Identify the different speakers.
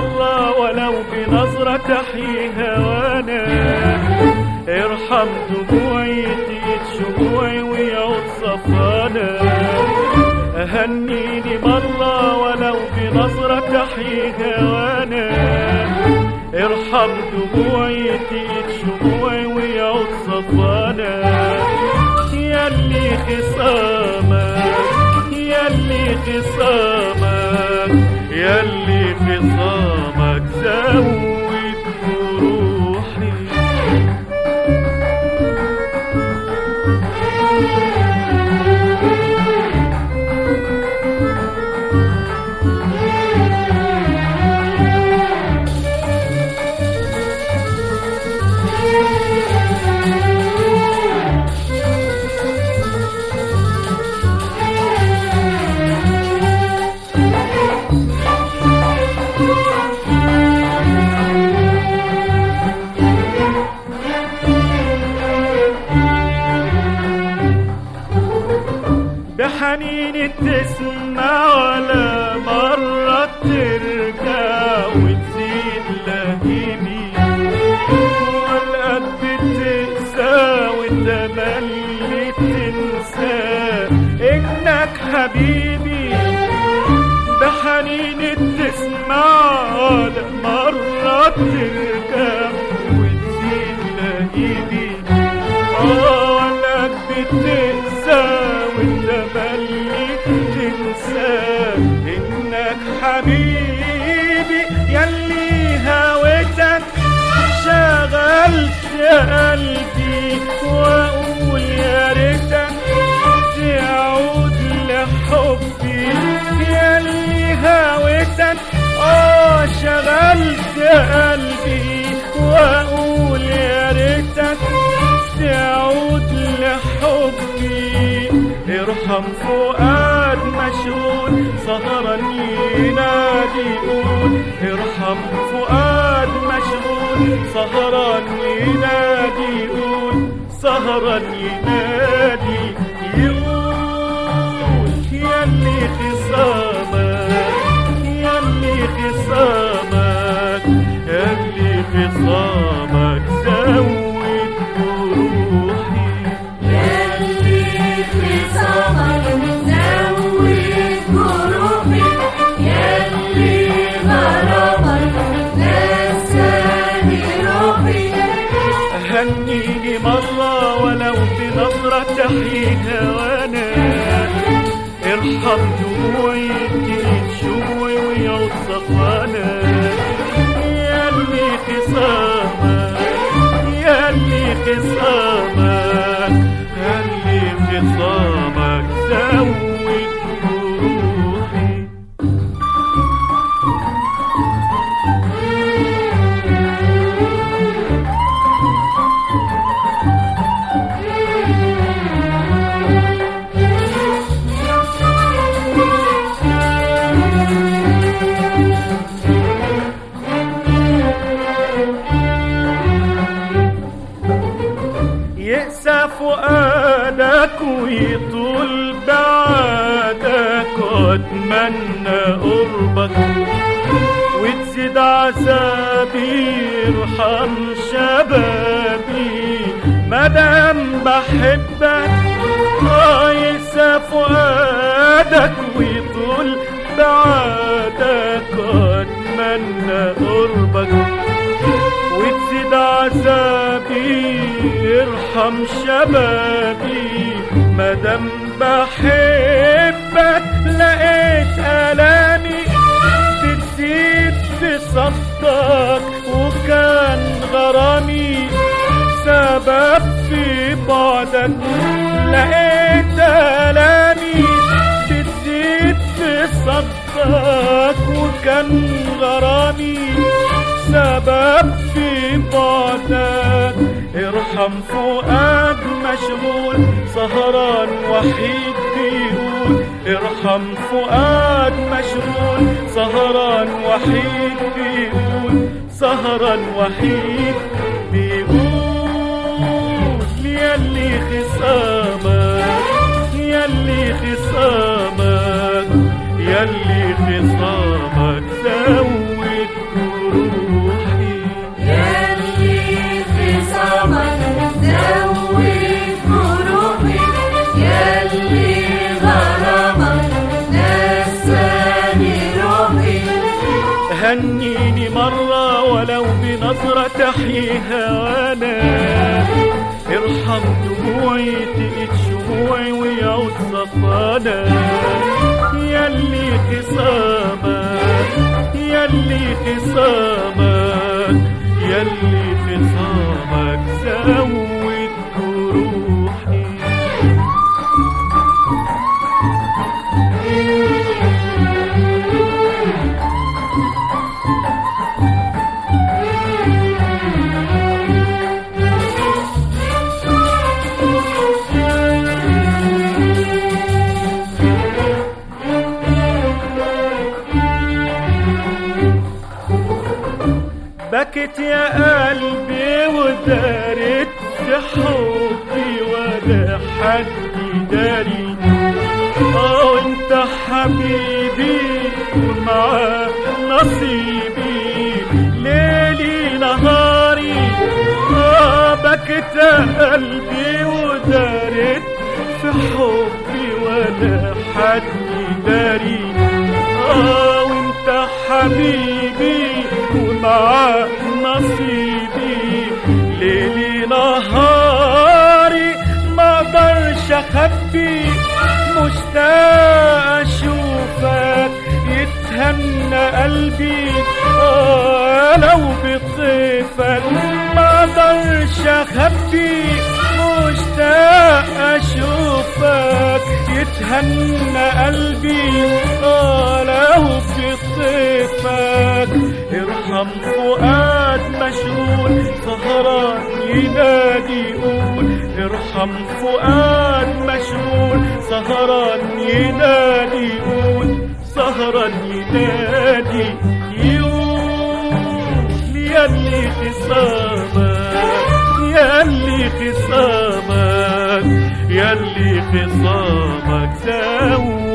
Speaker 1: مرة ولو بنظرة تحيي هوانا ارحم دموعي تقيت شموعي ويعود صفانا هنيني مرة ولو بنظرة تحيي هوانا ارحم دموعي تقيت شموعي ويعود صفانا ياللي خصامك ياللي خصامك ياللي خصامك زود جروحي بحنين تسمع ولا مرة ترجع وتزيد لهيبي والقلب تقسى وتملي تنسى انك حبيبي بحنين تسمع ولا مرة ترجع وتزيد لهيبي اه والقلب تقسى وتملي تنسى انك حبيبي يلي هويتك شغلت قلبي واقول يا ريتك تعود لحبي يلي هويتك اه شغلت قلبي واقول يا ريتك تعود لحبي ارحم فؤاد مشغول سهرا ينادي يقول ارحم فؤاد مشغول سهرا ينادي يقول سهرا ينادي يقول ياللي خصامك ياللي خصامك ياللي خصامك زود جروحي
Speaker 2: ياللي خصامك زود جروحي ياللي غرامك نساني روحي
Speaker 1: هنيني مرة ولو بنظرة تحيي هوانا ارحم دموعي تجيب شموعي ويعود صفانا ياللي خصامك ياللي خصامك ياللي خصامك زود جروحي يأسى فؤادك ويطول بعادك واتمنى قربك وتزيد عذابي يرحم شبابي مادام بحبك اه يأسى فؤادك ويطول بعادك واتمنى قربك وتزيد عذابي يرحم شبابي مادام بحبك لقيت ألامي بتزيد في صمتك وكان غرامي سبب في بعدك لقيت ألامي بتزيد في صمتك وكان غرامي سبب في بعدك ارحم فؤاد مشغول سهران وحيد بيقول ارحم فؤاد مشغول سهران وحيد بيقول سهران وحيد بيقول ياللي خصامك ياللي خصامك ياللي خصامك زود هنيني مرة ولو بنظرة تحييها وانا ارحم دموعي تقيت شموعي ويعود صفانا ياللي خصامك ياللي خصامك ياللي خصامك زود جروحي بكت يا قلبي ودارت في حبي ولا حد داري اه انت حبيبي ومعاه نصيبي ليلي نهاري اه بكت يا قلبي ودارت في حبي ولا حد داري اه وانت حبيبي ومعاه نصيبي ليلي نهاري ما اقدرش اخبي مشتاق اشوفك يتهنى قلبي آه لو بطيفك ما اقدرش اخبي مشتاق اشوفك يتهنى قلبي آه لو بطيفك ارحم فؤاد مشغول سهران ينادي يقول ارحم فؤاد مشغول سهران ينادي يقول سهران ينادي يقول ياللي خصامك ياللي خصامك ياللي خصامك زود